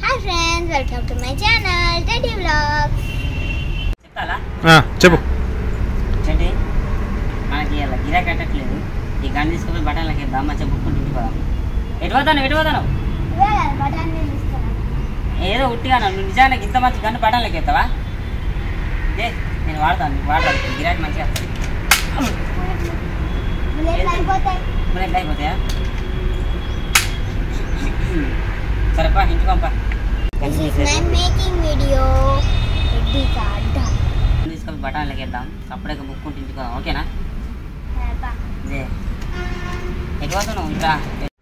hi friends welcome to my channel Teddy vlogs చెప్తాలా ఆ, చెప్పు చెడ్డి మనకి ఇలా గిరా కట్టట్లేదు ఈ గన్ తీసుకుపోయి బట్టలకి వేద్దాం మంచిగా బుక్కుంటూ ఇంటిపోదాం ఎటు పోతాను ఎటు పోతాను బఠాన్ నీళ్ళు ఇస్తాను ఏదో ఉట్టిగా నువ్వు నిజానికి ఇంత మంచి గన్ను బట్టలకి ఎత్తావా ఏ నేను వాడతాను నీకు వాడతాను గిరాకి మంచిగా వస్తుంది బుల్లెట్లు అయిపోతాయి బుల్లెట్లు అయిపోతాయా సరేపా ఇంటికి పంపా this is my making video ready card gun తీసుకొని బట్టలకి వేద్దాం అప్పుడే బుక్కుంటూ ఇంటికి పోదాం ఓకేనా బా ఇదే ఎటు పోతున్నావు ఇంకా